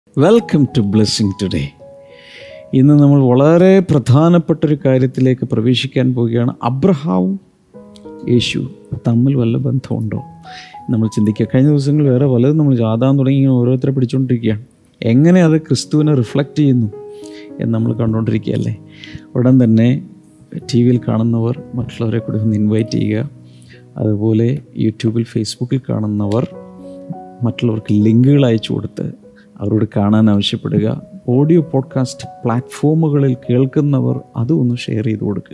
Welcome to blessing today ഇന്ന് നമ്മൾ വളരെ പ്രധാനപ്പെട്ടൊരു കാര്യത്തിലേക്ക് പ്രവേശിക്കാൻ പോവുകയാണ് അബ്രഹാവും യേശു തമ്മിൽ വല്ല ബന്ധമുണ്ടോ നമ്മൾ ചിന്തിക്കുക കഴിഞ്ഞ ദിവസങ്ങൾ വേറെ പലതും നമ്മൾ ജാതാൻ തുടങ്ങി ഇങ്ങനെ ഓരോരുത്തരെ പിടിച്ചുകൊണ്ടിരിക്കുകയാണ് എങ്ങനെ അത് ക്രിസ്തുവിനെ റിഫ്ലക്റ്റ് ചെയ്യുന്നു എന്ന് നമ്മൾ കണ്ടുകൊണ്ടിരിക്കുകയല്ലേ ഉടൻ തന്നെ ടി വിയിൽ കാണുന്നവർ മറ്റുള്ളവരെ കൂടി ഒന്ന് ഇൻവൈറ്റ് ചെയ്യുക അതുപോലെ യൂട്യൂബിൽ ഫേസ്ബുക്കിൽ കാണുന്നവർ മറ്റുള്ളവർക്ക് ലിങ്കുകൾ അയച്ചു കൊടുത്ത് അവരോട് കാണാൻ ആവശ്യപ്പെടുക ഓഡിയോ പോഡ്കാസ്റ്റ് പ്ലാറ്റ്ഫോമുകളിൽ കേൾക്കുന്നവർ അതും ഒന്ന് ഷെയർ ചെയ്ത് കൊടുക്കുക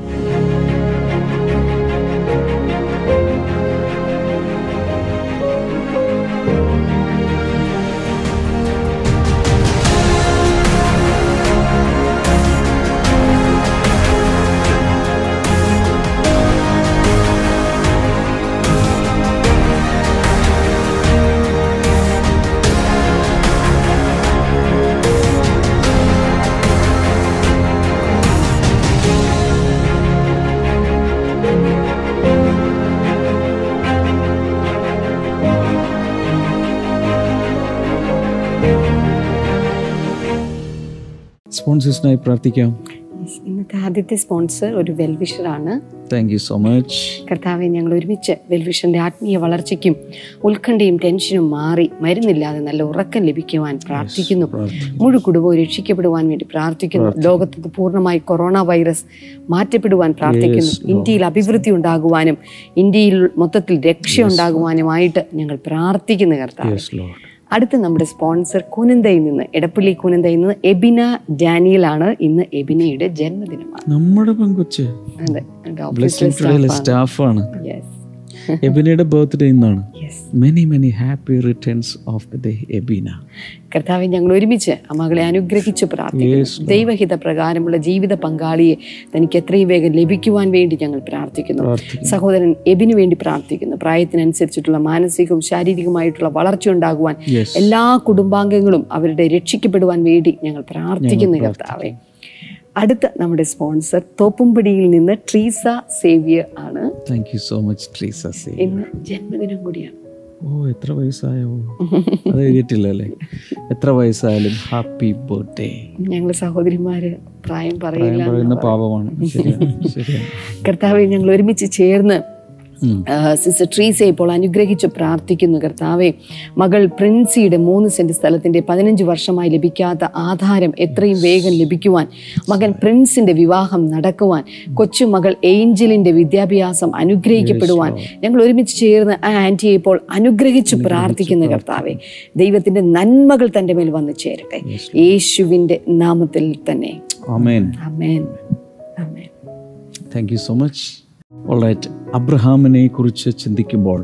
സ്പോൺസേഴ്സിനായി പ്രാർത്ഥിക്കാം Yes, ഇന്നത്തെ ആദ്യത്തെ സ്പോൺസർ ഒരു വെൽവിഷറാണ് താങ്ക് യു സോ മച്ച് കർത്താവെ ഞങ്ങൾ ഒരുമിച്ച് വെൽവിഷറിന്റെ ആത്മീയ വളർച്ചയ്ക്കും ഉത്കണ്ഠയും ടെൻഷനും മാറി മരുന്നില്ലാതെ നല്ല ഉറക്കം ലഭിക്കുവാൻ പ്രാർത്ഥിക്കുന്നു മുഴു കുടുംബവും രക്ഷിക്കപ്പെടുവാൻ വേണ്ടി പ്രാർത്ഥിക്കുന്നു ലോകത്ത് പൂർണ്ണമായി കൊറോണ വൈറസ് മാറ്റപ്പെടുവാൻ പ്രാർത്ഥിക്കുന്നു ഇന്ത്യയിൽ അഭിവൃദ്ധി ഉണ്ടാകുവാനും ഇന്ത്യയിൽ മൊത്തത്തിൽ രക്ഷ ഉണ്ടാകുവാനുമായിട്ട് ഞങ്ങൾ പ്രാർത്ഥിക്കുന്നു കർത്താവ് യെസ് ലോഡ് അടുത്ത നമ്മുടെ സ്പോൺസർ കുനന്തയിൽ നിന്ന് എടപ്പള്ളി കുനന്തയിൽ നിന്ന് എബിന ഡാനിയൽ ആണ് ഇന്ന് എബിനയുടെ ജന്മദിനമാണ് നമ്മുടെ പെങ്കൊച്ച് അതെ എൻ്റെ ബ്ലെസ്സിംഗ് ഓഫീസിലെ ടുഡേയിലെ സ്റ്റാഫാണ്. സ്റ്റാഫാണ് Yes. എബിനയുടെ ബർത്ത്ഡേ ഇന്നാണ് Yes. Many many happy returns of the day Ebina കർത്താവെ ഞങ്ങൾ ഒരുമിച്ച് ആ മകളെ അനുഗ്രഹിച്ച് Yes, പ്രാർത്ഥിക്കുന്നു ദൈവഹിത പ്രകാരമുള്ള ജീവിത പങ്കാളിയെ തനിക്ക് എത്രയും വേഗം ലഭിക്കുവാൻ വേണ്ടി ഞങ്ങൾ പ്രാർത്ഥിക്കുന്നു പ്രാർത്ഥിക്കുന്നു. സഹോദരൻ എബിന് വേണ്ടി പ്രാർത്ഥിക്കുന്നു പ്രായത്തിനനുസരിച്ചിട്ടുള്ള മാനസികവും ശാരീരികവുമായിട്ടുള്ള വളർച്ച ഉണ്ടാകുവാൻ Yes. എല്ലാ കുടുംബാംഗങ്ങളും അവരുടെ രക്ഷിക്കപ്പെടുവാൻ വേണ്ടി ഞങ്ങൾ പ്രാർത്ഥിക്കുന്നു കർത്താവെ അടുത്ത നമ്മുടെ സ്പോൺസർ തോപ്പുംപടിയിൽ നിന്ന് ട്രീസ സേവിയർ ആണ് thank you so much Treesa സേ ഇന്ന് ജന്മദിനം കൂടിയാണ് ഓ എത്ര വയസ്സായോ അത് എഴുതിയിട്ടില്ല അല്ലേ എത്ര വയസ്സായാലും ഹാപ്പി ബർത്ത്ഡേ ഞങ്ങൾ സഹോദരിമാര് പ്രായം പറയില്ല എന്ന് പറയുന്ന പാപമാണ് ശരിയാണ് ശരിയാണ് കർത്താവെ ഞങ്ങൾ ഒരുമിച്ച് ചേർന്ന് ഉം. ആ, സിസ്റ്റർ ട്രീസെ ഇപ്പോൾ അനുഗ്രഹിച്ച് പ്രാർത്ഥിക്കുന്നു കർത്താവെ മകൾ പ്രിൻസിയുടെ മൂന്ന് സെന്റ് സ്ഥലത്തിന്റെ പതിനഞ്ച് വർഷമായി ലഭിക്കാത്ത ആധാരം എത്രയും വേഗം ലഭിക്കുവാൻ മകൻ പ്രിൻസിന്റെ വിവാഹം നടക്കുവാൻ കൊച്ചുമകൾ ഏഞ്ചലിന്റെ വിദ്യാഭ്യാസം അനുഗ്രഹിക്കപ്പെടുവാൻ ഞങ്ങൾ ഒരുമിച്ച് ചേർന്ന് ആ ആന്റിയെ ഇപ്പോൾ അനുഗ്രഹിച്ച് പ്രാർത്ഥിക്കുന്നു കർത്താവെ ദൈവത്തിന്റെ നന്മകൾ തന്റെ മേൽ വന്നു ചേരട്ടെ യേശുവിന്റെ നാമത്തിൽ തന്നെ ആമേൻ അമേൻ അമേൻ thank you so much alright അബ്രഹാമിനെ കുറിച്ച് ചിന്തിക്കുമ്പോൾ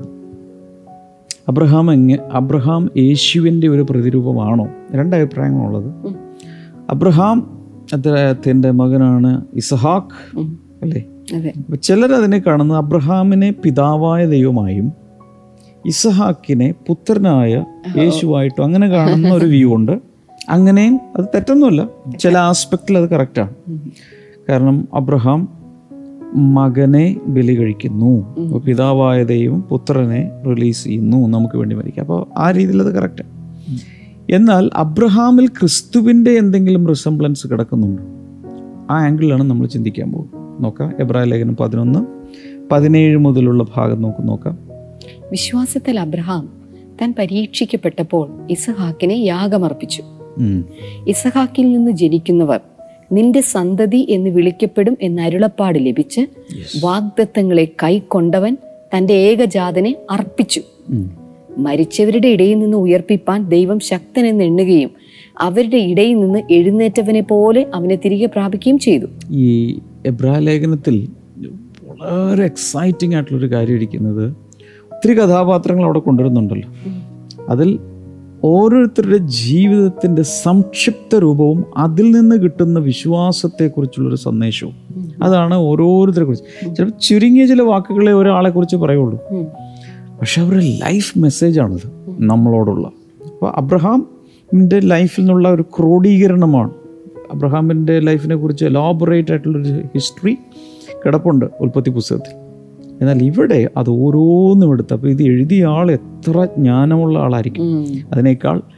അബ്രഹാം എങ്ങ അബ്രഹാം യേശുവിൻ്റെ ഒരു പ്രതിരൂപമാണോ രണ്ട് അഭിപ്രായങ്ങളുള്ളത് അബ്രഹാം അദ്ദേഹത്തിൻ്റെ മകനാണ് ഇസഹാക്ക് അല്ലേ അതെ അപ്പൊ ചിലർ അതിനെ കാണുന്നത് അബ്രഹാമിനെ പിതാവായ ദൈവമായും ഇസഹാക്കിനെ പുത്രനായ യേശുവായിട്ടും അങ്ങനെ കാണുന്ന ഒരു വ്യൂ ഉണ്ട് അങ്ങനെയും അത് തെറ്റൊന്നുമല്ല ചില ആസ്പെക്റ്റിൽ അത് കറക്റ്റാണ് കാരണം അബ്രഹാം മകനെ ബലി കഴിക്കുന്നു അപ്പോൾ പിതാവായ ദൈവം പുത്രനെ റിലീസ് ചെയ്യുന്നു നമുക്ക് വേണ്ടി മരിക്കുക അപ്പോൾ ആ രീതിയിൽ അത് കറക്റ്റ് എന്നാൽ അബ്രഹാമിൽ ക്രിസ്തുവിൻ്റെ എന്തെങ്കിലും റിസംബ്ലൻസ് കിടക്കുന്നുണ്ടോ ആ ആംഗിളിലാണ് നമ്മൾ ചിന്തിക്കാൻ പോകുന്നത് നോക്കാം എബ്രായ ലേഖനം പതിനൊന്ന് പതിനേഴ് മുതലുള്ള ഭാഗം നമുക്ക് നോക്കാം വിശ്വാസത്തിൽ അബ്രഹാം താൻ പരീക്ഷിക്കപ്പെട്ടപ്പോൾ ഇസഹാക്കിനെ യാഗമർപ്പിച്ചു ഉം. ഇസഹാക്കിൽ നിന്ന് ജനിക്കുന്നവർ നിന്റെ സന്തതി എന്ന് വിളിക്കപ്പെടും എന്ന അരുളപ്പാട് ലഭിച്ച് വാഗ്ദത്തങ്ങളെ കൈക്കൊണ്ടവൻ തന്റെ ഏകജാതനെ അർപ്പിച്ചു ഉം. മരിച്ചവരുടെ ഇടയിൽ നിന്ന് ഉയർപ്പിപ്പാൻ ദൈവം ശക്തനെന്ന് എണ്ണുകയും അവരുടെ ഇടയിൽ നിന്ന് എഴുന്നേറ്റവനെ പോലെ അവനെ തിരികെ പ്രാപിക്കുകയും ചെയ്തു ഈ എബ്രാ ലേഖനത്തിൽ വളരെ എക്സൈറ്റിംഗ് ആയിട്ടുള്ളൊരു കാര്യം ഇരിക്കുന്നത് ഒത്തിരി കഥാപാത്രങ്ങൾ അവിടെ കൊണ്ടുവരുന്നുണ്ടല്ലോ അതിൽ ഓരോരുത്തരുടെ ജീവിതത്തിൻ്റെ സംക്ഷിപ്ത രൂപവും അതിൽ നിന്ന് കിട്ടുന്ന വിശ്വാസത്തെക്കുറിച്ചുള്ളൊരു സന്ദേശവും അതാണ് ഓരോരുത്തരെ കുറിച്ച് ചിലപ്പോൾ ചുരുങ്ങിയ ചില വാക്കുകളെ ഒരാളെ കുറിച്ച് പറയുള്ളൂ ഉം. പക്ഷെ അവരുടെ ലൈഫ് മെസ്സേജാണിത് നമ്മളോടുള്ള അപ്പോൾ അബ്രഹാമിൻ്റെ ലൈഫിൽ നിന്നുള്ള ഒരു ക്രോഡീകരണമാണ് അബ്രഹാമിൻ്റെ ലൈഫിനെ കുറിച്ച് എലോബറേറ്റ് ആയിട്ടുള്ളൊരു ഹിസ്റ്ററി കിടപ്പുണ്ട് ഉൽപ്പത്തി പുസ്തകത്തിൽ എന്നാൽ ഇവിടെ അത് ഓരോന്നും എടുത്ത് അപ്പോൾ ഇത് എഴുതിയ ആൾ എത്ര ജ്ഞാനമുള്ള ആളായിരിക്കും ഉം. അതിനേക്കാൾ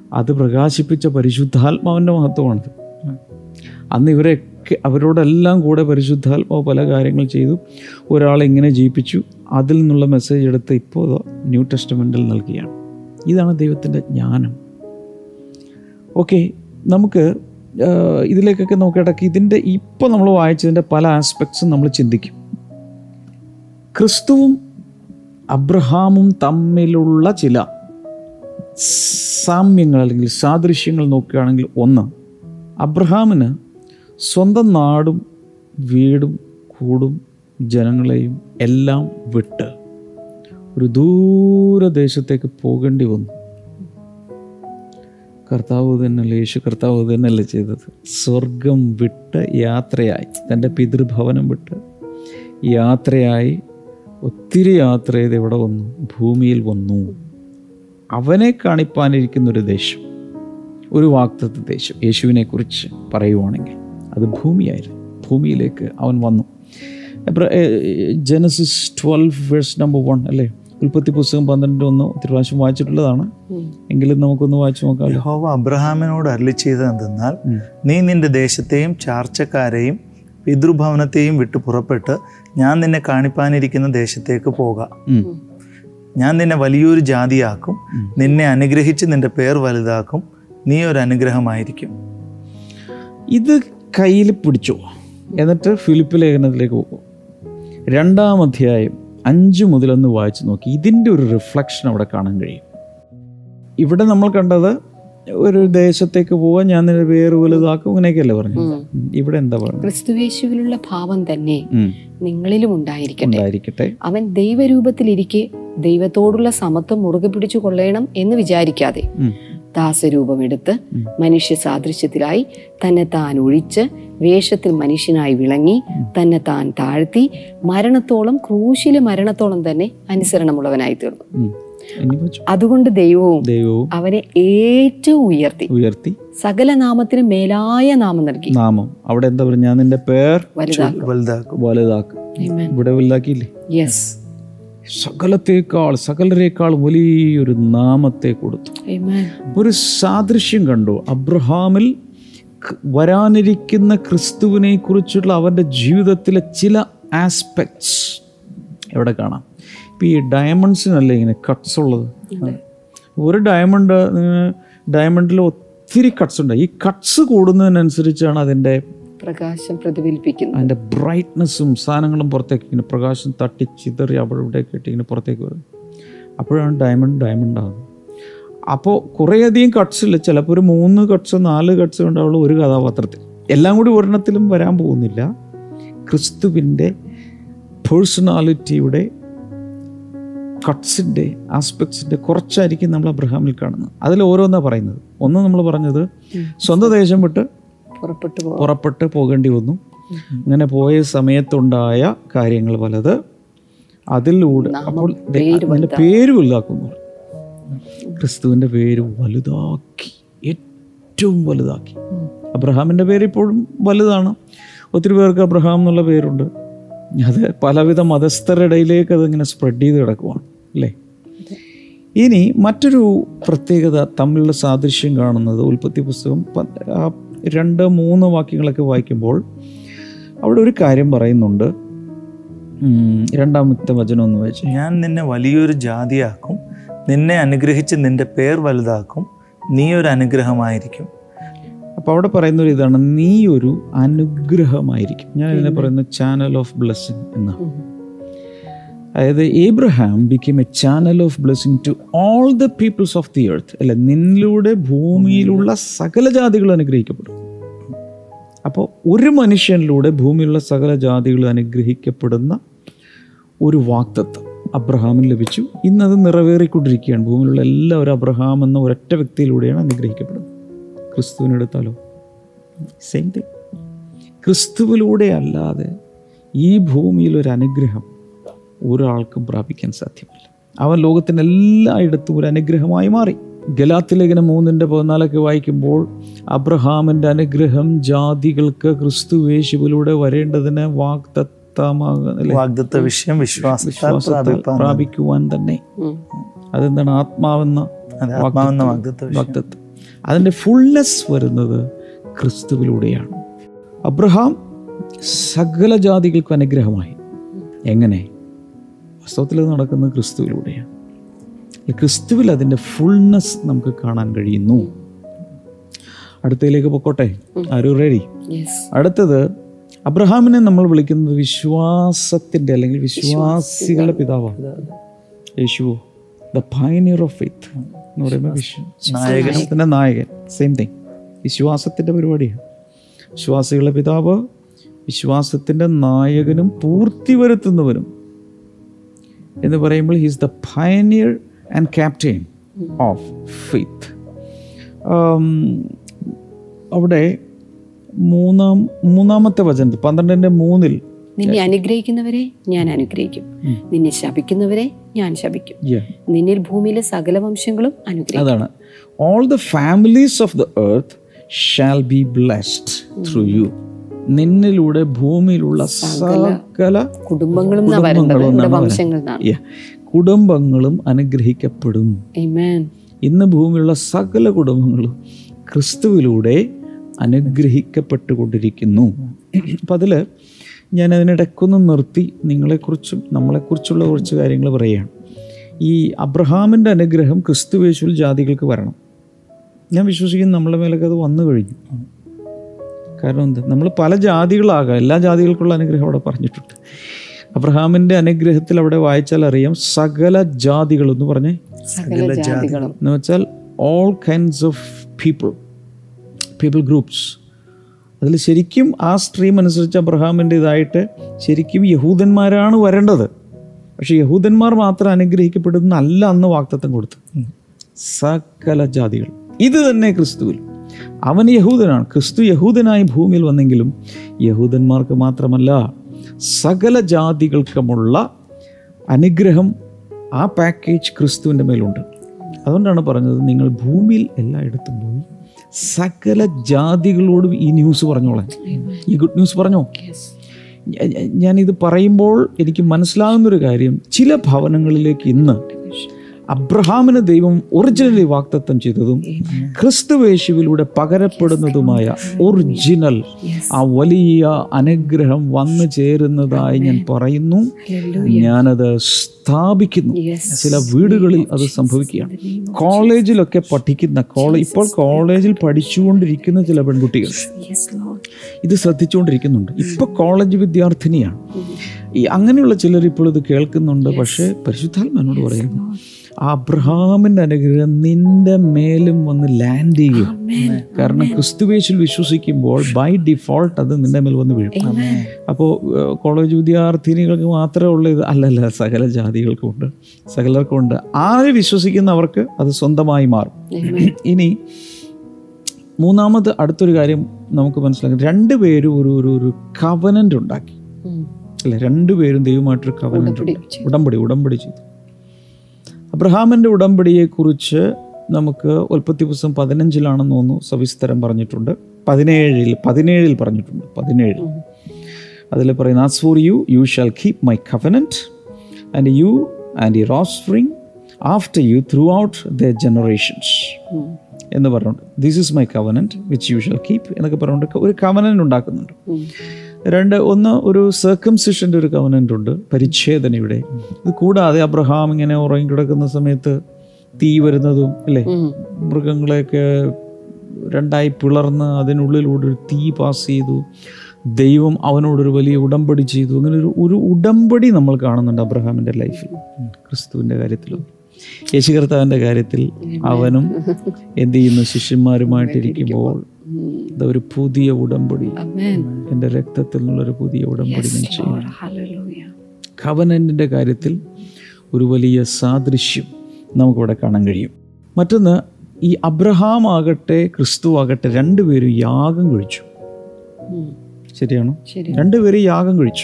അത് പ്രകാശിപ്പിച്ച പരിശുദ്ധാത്മാവിൻ്റെ മഹത്വമാണത് അന്ന് ഇവരൊക്കെ അവരോടെല്ലാം കൂടെ പരിശുദ്ധാത്മാവ് പല കാര്യങ്ങൾ ചെയ്തു ഒരാളെ ഇങ്ങനെ ജയിപ്പിച്ചു അതിൽ നിന്നുള്ള മെസ്സേജ് എടുത്ത് ഇപ്പോൾ ന്യൂ ടെസ്റ്റമെൻറ്റിൽ നൽകുകയാണ് ഇതാണ് ദൈവത്തിൻ്റെ ജ്ഞാനം ഓക്കെ നമുക്ക് ആ, ഇതിലേക്കൊക്കെ നോക്കിയിടയ്ക്ക് ഇതിൻ്റെ ഇപ്പോൾ നമ്മൾ വായിച്ചതിൻ്റെ പല ആസ്പെക്ട്സും നമ്മൾ ചിന്തിക്കും ക്രിസ്തുവും അബ്രഹാമും തമ്മിലുള്ള ചില സാമ്യങ്ങൾ അല്ലെങ്കിൽ സാദൃശ്യങ്ങൾ നോക്കുകയാണെങ്കിൽ ഒന്ന് അബ്രഹാമിന് സ്വന്തം നാടും വീടും കൂടും ജനങ്ങളെയും എല്ലാം വിട്ട് ഒരു ദൂരദേശത്തേക്ക് പോകേണ്ടി വന്നു കർത്താവ് തന്നെയല്ലേ യേശു കർത്താവ് തന്നെയല്ലേ ചെയ്തത് സ്വർഗം വിട്ട് യാത്രയായി തൻ്റെ പിതൃഭവനം വിട്ട് യാത്രയായി ഒത്തിരി യാത്ര ചെയ്ത് എവിടെ വന്നു ഭൂമിയിൽ വന്നു അവനെ കാണിപ്പാനിരിക്കുന്ന ഒരു ദേശം ഒരു വാക്തത്വ ദേശം യേശുവിനെ കുറിച്ച് പറയുവാണെങ്കിൽ അത് ഭൂമിയായിരുന്നു ഭൂമിയിലേക്ക് അവൻ വന്നു Genesis twelve verse number one അല്ലേ ഉൽപ്പത്തി പുസ്തകം പന്ത്രണ്ട് ഒന്ന് ഒത്തിരി പ്രാവശ്യം വായിച്ചിട്ടുള്ളതാണ് എങ്കിലും നമുക്കൊന്ന് വായിച്ചു നോക്കാം യഹോവ അബ്രഹാമിനോട് അരളി ചെയ്തത് എന്തെന്നാൽ നീ നിന്റെ ദേശത്തെയും ചാർച്ചക്കാരെയും പിതൃഭവനത്തെയും വിട്ടു പുറപ്പെട്ട് ഞാൻ നിന്നെ കാണിപ്പാനിരിക്കുന്ന ദേശത്തേക്ക് പോകാം ഉം. ഞാൻ നിന്നെ വലിയൊരു ജാതിയാക്കും നിന്നെ അനുഗ്രഹിച്ച് നിന്റെ പേർ വലുതാക്കും നീ ഒരു അനുഗ്രഹമായിരിക്കും ഇത് കയ്യിൽ പിടിച്ചോ എന്നിട്ട് ഫിലിപ്പ് ലേഖനത്തിലേക്ക് പോകും രണ്ടാം അധ്യായം അഞ്ച് മുതലൊന്ന് വായിച്ചു നോക്കി ഇതിൻ്റെ ഒരു റിഫ്ലക്ഷൻ അവിടെ കാണാൻ കഴിയും ഇവിടെ നമ്മൾ കണ്ടത് ഒരു ദേശത്തേക്ക് പോവാൻ ഞാൻ നിന്റെ പേര് വലുതാക്കും ഇങ്ങനെയൊക്കെയല്ലേ പറഞ്ഞു ഉം. ഇവിടെ എന്താ പറയുന്നത് ക്രിസ്തുവേശുവിലുള്ള ഭാവം തന്നെ ഉം. നിങ്ങളിലും ഉണ്ടായിരിക്കട്ടെ ഉണ്ടായിരിക്കട്ടെ അവൻ ദൈവരൂപത്തിലിരിക്കെ ദൈവത്തോടുള്ള സമത്വം മുറുകെ പിടിച്ചു കൊള്ളണം എന്ന് വിചാരിക്കാതെ ഉം. ദാസരൂപമെടുത്ത് മനുഷ്യ സാദൃശ്യത്തിലായി തന്നെ താൻ ഒഴിച്ച് വേഷത്തിൽ മനുഷ്യനായി വിളങ്ങി തന്നെ താൻ താഴ്ത്തി മരണത്തോളം ക്രൂശിലെ മരണത്തോളം തന്നെ അനുസരണമുള്ളവനായി തീർന്നു ഉം. ഇനി വെച്ചു. അതുകൊണ്ട് ദൈവവും ദൈവവും അവനെ ഏറ്റവും ഉയർത്തി ഉയർത്തി സകല നാമത്തിന് മേലായ നാമം നൽകി നാമം അവിടെ എന്താ പറയുക ഞാൻ നിന്റെ പേർ വലുതാക്കും വലുതാക്കും വലുതാക്കും ഇവിടെ വലുതാക്കിയില്ലേ യെസ് സകലത്തേക്കാൾ സകലരേക്കാൾ വലിയൊരു നാമത്തെ കൊടുത്തു ഒരു സാദൃശ്യം കണ്ടു അബ്രഹാമിൽ ക- വരാനിരിക്കുന്ന ക്രിസ്തുവിനെ കുറിച്ചുള്ള അവൻ്റെ ജീവിതത്തിലെ ചില ആസ്പെക്ട്സ് എവിടെ കാണാം ഇപ്പം ഈ ഡയമണ്ട്സിനല്ലേ ഇങ്ങനെ കട്ട്സ് ഉള്ളത് ഒരു ഡയമണ്ട് ഡയമണ്ടിൽ ഒത്തിരി കട്ട്സ് ഉണ്ട് ഈ കട്ട്സ് കൂടുന്നതിനനുസരിച്ചാണ് അതിൻ്റെ പ്രകാശം പ്രതിഫലിപ്പിക്കുന്നു അതിൻ്റെ ബ്രൈറ്റ്നസ്സും സാധനങ്ങളും പുറത്തേക്ക് ഇങ്ങനെ പ്രകാശം തട്ടി ചിതറി അവിടെ ഇവിടെയൊക്കെ ഇട്ട് ഇങ്ങനെ പുറത്തേക്ക് വരും അപ്പോഴാണ് ഡയമണ്ട് ഡയമണ്ട് ആകുന്നത് അപ്പോൾ കുറേയധികം കട്ട്സ് ഇല്ല ചിലപ്പോൾ ഒരു മൂന്ന് കട്ട്സ് നാല് കട്ട്സ് ഉണ്ടാവുള്ളൂ ഒരു കഥാപാത്രത്തിൽ എല്ലാം കൂടി ഒരെണ്ണത്തിലും വരാൻ പോകുന്നില്ല ക്രിസ്തുവിൻ്റെ പേഴ്സണാലിറ്റിയുടെ കട്ട്സിൻ്റെ ആസ്പെക്ട്സിൻ്റെ കുറച്ചായിരിക്കും നമ്മൾ അബ്രഹാമിൽ കാണുന്നത് അതിൽ ഓരോന്നാണ് പറയുന്നത് ഒന്ന് നമ്മൾ പറഞ്ഞത് സ്വന്തം ദേശം വിട്ട് പുറപ്പെട്ടു പോകും പുറപ്പെട്ട് പോകേണ്ടി വന്നു അങ്ങനെ പോയ സമയത്തുണ്ടായ കാര്യങ്ങൾ പലത് അതിലൂടെ അപ്പോൾ ദേ- അതിൻ്റെ പേര് വലുതാക്കുന്നു ക്രിസ്തുവിൻ്റെ പേര് വലുതാക്കി ഏറ്റവും വലുതാക്കി അബ്രഹാമിൻ്റെ പേര് ഇപ്പോഴും വലുതാണ് ഒത്തിരി പേർക്ക് അബ്രഹാം എന്നുള്ള പേരുണ്ട് അത് പലവിധ മതസ്ഥരുടെ ഇടയിലേക്ക് അതിങ്ങനെ സ്പ്രെഡ് ചെയ്ത് കിടക്കുവാണ് അല്ലേ ഇനി മറ്റൊരു പ്രത്യേകത തമ്മിലുള്ള സാദൃശ്യം കാണുന്നത് ഉൽപ്പത്തി പുസ്തകം പ- ആ രണ്ട് മൂന്ന് വാക്യങ്ങളൊക്കെ വായിക്കുമ്പോൾ അവിടെ ഒരു കാര്യം പറയുന്നുണ്ട് ഉം, രണ്ടാമത്തെ വചനം ഒന്ന് വായിച്ചു ഞാൻ നിന്നെ വലിയൊരു ജാതിയാക്കും നിന്നെ അനുഗ്രഹിച്ച് നിന്റെ പേർ വലുതാക്കും നീ ഒരു അനുഗ്രഹമായിരിക്കും അപ്പോൾ അവിടെ പറയുന്ന ഒരു ഇതാണ് നീ ഒരു അനുഗ്രഹമായിരിക്കും ഞാൻ ഇതിനെ പറയുന്ന ചാനൽ ഓഫ് ബ്ലെസ്സിങ് എന്നാണ് അതായത് Abraham become a channel of blessing to all the peoples of the earth അല്ലെ നിന്നിലൂടെ ഭൂമിയിലുള്ള സകല ജാതികളും അനുഗ്രഹിക്കപ്പെടും അപ്പോൾ ഒരു മനുഷ്യനിലൂടെ ഭൂമിയിലുള്ള സകല ജാതികളും അനുഗ്രഹിക്കപ്പെടുന്ന ഒരു വാക്തത്വം അബ്രഹാമിന് ലഭിച്ചു ഇന്നത് നിറവേറിക്കൊണ്ടിരിക്കുകയാണ് ഭൂമിയിലുള്ള എല്ലാവരും അബ്രഹാം എന്ന ഒരൊറ്റ വ്യക്തിയിലൂടെയാണ് അനുഗ്രഹിക്കപ്പെടുന്നത് ക്രിസ്തുവിനെടുത്താലോ സെയിം തിങ് ക്രിസ്തുവിലൂടെ അല്ലാതെ ഈ ഭൂമിയിൽ ഒരു അനുഗ്രഹം ഒരാൾക്കും പ്രാപിക്കാൻ സാധ്യമല്ല അവൻ ലോകത്തിന് എല്ലായിടത്തും ഒരു അനുഗ്രഹമായി മാറി ഗലാത്തി ലേഖനം മൂന്നിൻ്റെ പതിനാലൊക്കെ വായിക്കുമ്പോൾ അബ്രഹാമിൻ്റെ അനുഗ്രഹം ജാതികൾക്ക് ക്രിസ്തു യേശുവിലൂടെ വരേണ്ടതിന് വാഗ്ദത്തമാകുന്നില്ല വാഗ്ദത്ത വിഷയം വിശ്വാസത്താൽ വിശ്വാസത്താൽ പ്രാപിപ്പാൻ പ്രാപിക്കുവാൻ തന്നെ ഉം. അതെന്താണ് ആത്മാവെന്ന അതെ, ആത്മാവെന്ന വാഗ്ദത്ത വിഷയം വാഗ്ദത്തം അതിൻ്റെ ഫുൾനെസ് വരുന്നത് ക്രിസ്തുവിലൂടെയാണ് അബ്രഹാം സകല ജാതികൾക്കും അനുഗ്രഹമായി എങ്ങനെ വാസ്തവത്തിൽ ഇത് നടക്കുന്നത് ക്രിസ്തുവിലൂടെയാണ് ഈ ക്രിസ്തുവിൽ അതിൻ്റെ ഫുൾനെസ് നമുക്ക് കാണാൻ കഴിയുന്നു അടുത്തതിലേക്ക് പൊക്കോട്ടെ ആരു റെഡി യെസ് അടുത്തത് അബ്രഹാമിനെ നമ്മൾ വിളിക്കുന്നത് വിശ്വാസത്തിൻ്റെ അല്ലെങ്കിൽ വിശ്വാസികളുടെ പിതാവാണ് യേശു ദ പയനിയർ ഓഫ് ഫെയ്ത്ത് എന്ന് പറയുമ്പോൾ വിശ്വാസത്തിൻ്റെ നായകൻ സെയിം തിങ് വിശ്വാസത്തിൻ്റെ പരിപാടിയാണ് വിശ്വാസികളുടെ പിതാവ് വിശ്വാസത്തിൻ്റെ നായകനും പൂർത്തി വരുത്തുന്നവരും എന്ന് പറയുമ്പോൾ he's the pioneer and captain of faith അവിടെ മൂന്നാം മൂന്നാമത്തെ വചനത്തിൽ പന്ത്രണ്ടിൻ്റെ മൂന്നിൽ നിന്നെ അനുഗ്രഹിക്കുന്നവരെ ഞാൻ അനുഗ്രഹിക്കും നിന്നെ ശപിക്കുന്നവരെ ഞാൻ ശപിക്കും Yeah. നിന്നിൽ ഭൂമിയിലെ സകല വംശങ്ങളും അനുഗ്രഹിക്കും അതാണ് all the families of the earth shall be blessed through you നിന്നിലൂടെ ഭൂമിയിലുള്ള സകല കുടുംബങ്ങളും എന്നാ വരേണ്ടത് ഇവിടെ വംശങ്ങൾ എന്നാണ് Yeah. കുടുംബങ്ങളും അനുഗ്രഹിക്കപ്പെടും Amen. ഇന്ന് ഭൂമിയിലുള്ള സകല കുടുംബങ്ങളും ക്രിസ്തുവിലൂടെ അനുഗ്രഹിക്കപ്പെട്ടുകൊണ്ടിരിക്കുന്നു അപ്പം അതിൽ ഞാൻ അതിനിടയ്ക്കൊന്ന് നിർത്തി നിങ്ങളെക്കുറിച്ചും നമ്മളെക്കുറിച്ചുള്ള കുറച്ച് കാര്യങ്ങൾ പറയുകയാണ് ഈ അബ്രഹാമിൻ്റെ അനുഗ്രഹം ക്രിസ്തുവേശുവിൽ ജാതികൾക്ക് വരണം ഞാൻ വിശ്വസിക്കുന്നു നമ്മുടെ മേലൊക്കെ അത് വന്നു കഴിഞ്ഞു കാരണം എന്താ നമ്മൾ പല ജാതികളാകാം എല്ലാ ജാതികൾക്കുള്ള അനുഗ്രഹം അവിടെ പറഞ്ഞിട്ടുണ്ട് അബ്രഹാമിൻ്റെ അനുഗ്രഹത്തിൽ അവിടെ വായിച്ചാൽ അറിയാം സകല ജാതികൾ എന്ന് പറഞ്ഞേ സകല ജാതികളും എന്ന് വെച്ചാൽ all kinds of people people groups അതിൽ ശരിക്കും ആ സ്ട്രീം അനുസരിച്ച് അബ്രഹാമിൻ്റെ ഇതായിട്ട് ശരിക്കും യഹൂദന്മാരാണ് വരേണ്ടത് പക്ഷെ യഹൂദന്മാർ മാത്രം അനുഗ്രഹിക്കപ്പെടുന്ന അല്ല അന്ന് വാക്തത്വം കൊടുത്തു സകല ജാതികൾ ഇത് തന്നെ ക്രിസ്തുവിൽ അവൻ യഹൂദനാണ് ക്രിസ്തു യഹൂദനായി ഭൂമിയിൽ വന്നെങ്കിലും യഹൂദന്മാർക്ക് മാത്രമല്ല സകല ജാതികൾക്കുമുള്ള അനുഗ്രഹം ആ പാക്കേജ് ക്രിസ്തുവിൻ്റെ മേലുണ്ട് അതുകൊണ്ടാണ് പറഞ്ഞത് നിങ്ങൾ ഭൂമിയിൽ എല്ലായിടത്തും പോയി സകല ജാതികളോടും ഈ ന്യൂസ് പറഞ്ഞോളാം ഈ ഗുഡ് ന്യൂസ് പറഞ്ഞോ Yes. ഞ- ഞ- ഞാനിത് പറയുമ്പോൾ എനിക്ക് മനസ്സിലാകുന്നൊരു കാര്യം ചില ഭവനങ്ങളിലേക്ക് ഇന്ന് അബ്രഹാമിന് ദൈവം ഒറിജിനലി വാക്തത്വം ചെയ്തതും ക്രിസ്തുവേശുവിലൂടെ പകരപ്പെടുന്നതുമായ ഒറിജിനൽ ആ വലിയ അനുഗ്രഹം വന്നു ചേരുന്നതായി ഞാൻ പറയുന്നു ഞാനത് സ്ഥാപിക്കുന്നു Yes. ചില വീടുകളിൽ അത് സംഭവിക്കുകയാണ് കോളേജിലൊക്കെ പഠിക്കുന്ന കോളേജ് ഇപ്പോൾ കോളേജിൽ പഠിച്ചുകൊണ്ടിരിക്കുന്ന ചില പെൺകുട്ടികൾ Yes, Lord. ഇത് ശ്രദ്ധിച്ചുകൊണ്ടിരിക്കുന്നുണ്ട് ഇപ്പൊ കോളേജ് വിദ്യാർത്ഥിനിയാണ് ഈ അങ്ങനെയുള്ള ചിലർ ഇപ്പോൾ ഇത് കേൾക്കുന്നുണ്ട് പക്ഷേ പരിശുദ്ധാത്മനോട് പറയുന്നു ആ അബ്രഹാമിന്റെ അനുഗ്രഹം നിന്റെ മേലും വന്ന് ലാൻഡ് ചെയ്യും കാരണം ക്രിസ്തുവേശിൽ വിശ്വസിക്കുമ്പോൾ ബൈ ഡിഫോൾട്ട് അത് നിന്റെ മേൽ വന്ന് വീഴും അപ്പോൾ കോളേജ് വിദ്യാർത്ഥിനികൾക്ക് മാത്രമേ ഉള്ള ഇത് അല്ലല്ല സകല ജാതികൾക്കും ഉണ്ട് സകലർക്കും ഉണ്ട് ആര് വിശ്വസിക്കുന്നവർക്ക് അത് സ്വന്തമായി മാറും ഇനി മൂന്നാമത് അടുത്തൊരു കാര്യം നമുക്ക് മനസ്സിലാക്കാം രണ്ടുപേരും ഒരു ഒരു ഒരു കവനൻ്റ് ഉണ്ടാക്കി ഉം. അല്ലെ രണ്ടുപേരും ദൈവമായിട്ടൊരു കവനൻ്റ് ഉടമ്പടി ഉണ്ടാക്കി ഉടമ്പടി ഉടമ്പടി ചെയ്തു അബ്രഹാമിൻ്റെ ഉടമ്പടിയെക്കുറിച്ച് നമുക്ക് ഉൽപ്പത്തി പുസ്തകം പതിനഞ്ചിലാണെന്ന് തോന്നുന്നു സവിസ്തരം പറഞ്ഞിട്ടുണ്ട് പതിനേഴിൽ പതിനേഴിൽ പറഞ്ഞിട്ടുണ്ട് പതിനേഴ് അതിൽ പറയുന്ന as for you you shall keep my covenant and you and your offspring after you throughout the generations ഉം. എന്ന് പറഞ്ഞുകൊണ്ട് this is my covenant which you shall keep എന്നൊക്കെ പറഞ്ഞുകൊണ്ട് ഒരു കവനൻ്റ് ഉണ്ടാക്കുന്നുണ്ട് ഉം. രണ്ട് ഒന്ന് ഒരു സർക്കംസിഷൻ്റെ ഒരു കവനൻ്റ് ഉണ്ട് പരിച്ഛേദനയുടെ ഇത് കൂടാതെ അബ്രഹാം ഇങ്ങനെ ഉറങ്ങി കിടക്കുന്ന സമയത്ത് തീ വരുന്നതും അല്ലേ ഉം. മൃഗങ്ങളെയൊക്കെ രണ്ടായി പിളർന്ന് അതിനുള്ളിലൂടെ ഒരു തീ പാസ് ചെയ്തു ദൈവം അവനോടൊരു വലിയ ഉടമ്പടി ചെയ്തു അങ്ങനെ ഒരു ഒരു ഉടമ്പടി നമ്മൾ കാണുന്നുണ്ട് അബ്രഹാമിൻ്റെ ലൈഫിൽ ക്രിസ്തുവിൻ്റെ കാര്യത്തിലും യേശു കർത്താവിൻ്റെ കാര്യത്തിൽ അവനും എന്ത് ചെയ്യുന്നു ശിഷ്യന്മാരുമായിട്ടിരിക്കുമ്പോൾ ഇത് ഒരു പുതിയ ഉടമ്പടി Amen. എൻ്റെ രക്തത്തിൽ നിന്നുള്ളൊരു പുതിയ ഉടമ്പടി ഞാൻ ചെയ്യും Lord, hallelujah. കവനൻറ്റിൻ്റെ കാര്യത്തിൽ ഒരു വലിയ സാദൃശ്യം നമുക്കിവിടെ കാണാൻ കഴിയും മറ്റൊന്ന് ഈ അബ്രഹാം ആകട്ടെ ക്രിസ്തു ആകട്ടെ രണ്ടുപേരും യാഗം കഴിച്ചു ഉം. ശരിയാണോ ശരി രണ്ടുപേരും യാഗം കഴിച്ചു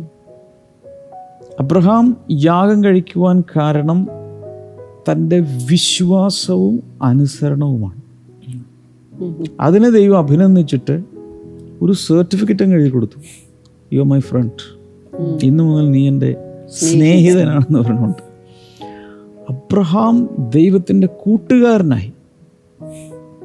അബ്രഹാം യാഗം കഴിക്കുവാൻ കാരണം തൻ്റെ വിശ്വാസവും അനുസരണവുമാണ് ഉം. അതിനെ ദൈവം അഭിനന്ദിച്ചിട്ട് ഒരു സർട്ടിഫിക്കറ്റും എഴുതി കൊടുത്തു യു മൈ ഫ്രണ്ട് ഇന്നു മുതൽ നീ എൻ്റെ സ്നേഹിതനാണെന്ന് പറഞ്ഞുകൊണ്ട് അബ്രഹാം ദൈവത്തിൻ്റെ കൂട്ടുകാരനായി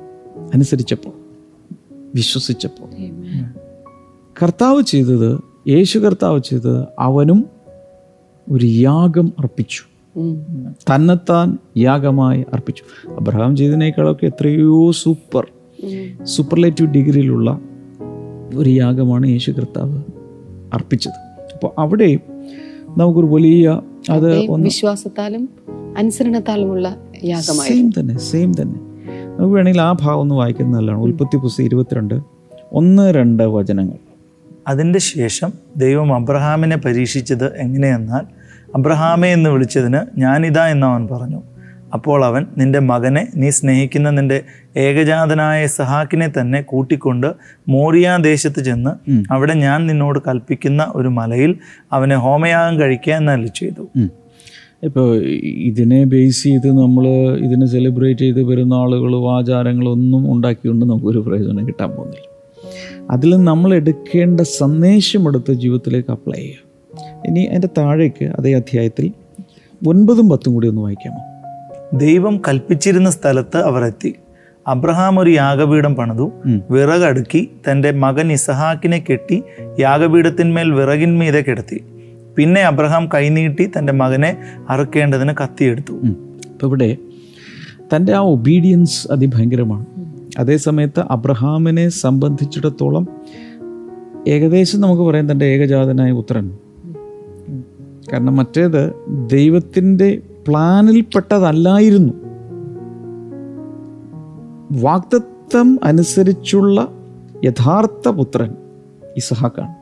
അനുസരിച്ചപ്പോൾ വിശ്വസിച്ചപ്പോൾ കർത്താവ് ചെയ്തത് യേശു കർത്താവ് ചെയ്തത് അവനും ഒരു യാഗം അർപ്പിച്ചു ഉം. തന്നെത്താൻ യാഗമായി അർപ്പിച്ചു അബ്രഹാം ചെയ്തതിനേക്കാളൊക്കെ എത്രയോ സൂപ്പർ സൂപ്പർലേറ്റീവ് ഡിഗ്രിയിലുള്ള ഒരു യാഗമാണ് യേശു കർത്താവ് അർപ്പിച്ചത് അപ്പോൾ അവിടെ നമുക്കൊരു വലിയ അത് അവിടെയും വിശ്വാസത്താലും അനുസരണത്താലുമുള്ള യാഗമായി സെയിം തന്നെ സെയിം തന്നെ നമുക്ക് വേണമെങ്കിൽ ആ ഭാഗം ഒന്ന് വായിക്കുന്നത് നല്ലതാണ് ഉൽപ്പത്തി പുസ്തകം ഇരുപത്തിരണ്ട് ഒന്ന് രണ്ട് വചനങ്ങൾ അതിൻ്റെ ശേഷം ദൈവം അബ്രഹാമിനെ പരീക്ഷിച്ചത് എങ്ങനെയെന്നാൽ അബ്രഹാമെ എന്ന് വിളിച്ചതിന് ഞാനിതാ എന്ന് അവൻ പറഞ്ഞു അപ്പോൾ അവൻ നിന്റെ മകനെ നീ സ്നേഹിക്കുന്ന നിന്റെ ഏകജാതനായ സഹാക്കിനെ തന്നെ കൂട്ടിക്കൊണ്ട് മോറിയ ദേശത്ത് ചെന്ന് അവിടെ ഞാൻ നിന്നോട് കൽപ്പിക്കുന്ന ഒരു മലയിൽ അവനെ ഹോമയാഗം കഴിക്കുക എന്നല്ല ചെയ്തു ഇപ്പോൾ ഇതിനെ ബേസ് ചെയ്ത് നമ്മൾ ഇതിനെ സെലിബ്രേറ്റ് ചെയ്ത് പെരുന്നാളുകളും ആചാരങ്ങളും ഒന്നും ഉണ്ടാക്കിക്കൊണ്ട് നമുക്കൊരു പ്രയോജനം കിട്ടാൻ പോകുന്നില്ല അതിൽ നമ്മൾ എടുക്കേണ്ട സന്ദേശം എടുത്ത് ജീവിതത്തിലേക്ക് അപ്ലൈ ചെയ്യുക ഇനി അതിൻ്റെ താഴേക്ക് അതേ അധ്യായത്തിൽ ഒൻപതും പത്തും കൂടി ഒന്ന് വായിക്കാമോ ദൈവം കൽപ്പിച്ചിരുന്ന സ്ഥലത്ത് അവർ എത്തി അബ്രഹാം ഒരു യാഗപീഠം പണിതു വിറകടുക്കി തൻ്റെ മകൻ ഇസഹാക്കിനെ കെട്ടി യാഗപീഠത്തിന്മേൽ വിറകിന്മീതെ കിടത്തി പിന്നെ അബ്രഹാം കൈനീട്ടി തൻ്റെ മകനെ അറുക്കേണ്ടതിന് കത്തിയെടുത്തു അപ്പോൾ ഇവിടെ തൻ്റെ ആ ഒബീഡിയൻസ് അതിഭയങ്കരമാണ് അതേ സമയത്ത് അബ്രഹാമിനെ സംബന്ധിച്ചിടത്തോളം ഏകദേശം നമുക്ക് പറയാം തൻ്റെ ഏകജാതനായ പുത്രൻ കാരണം മറ്റേത് ദൈവത്തിൻ്റെ പ്ലാനിൽപ്പെട്ടതല്ലായിരുന്നു വാഗ്ദത്തം അനുസരിച്ചുള്ള യഥാർത്ഥ പുത്രൻ ഇസഹാക്കാണ്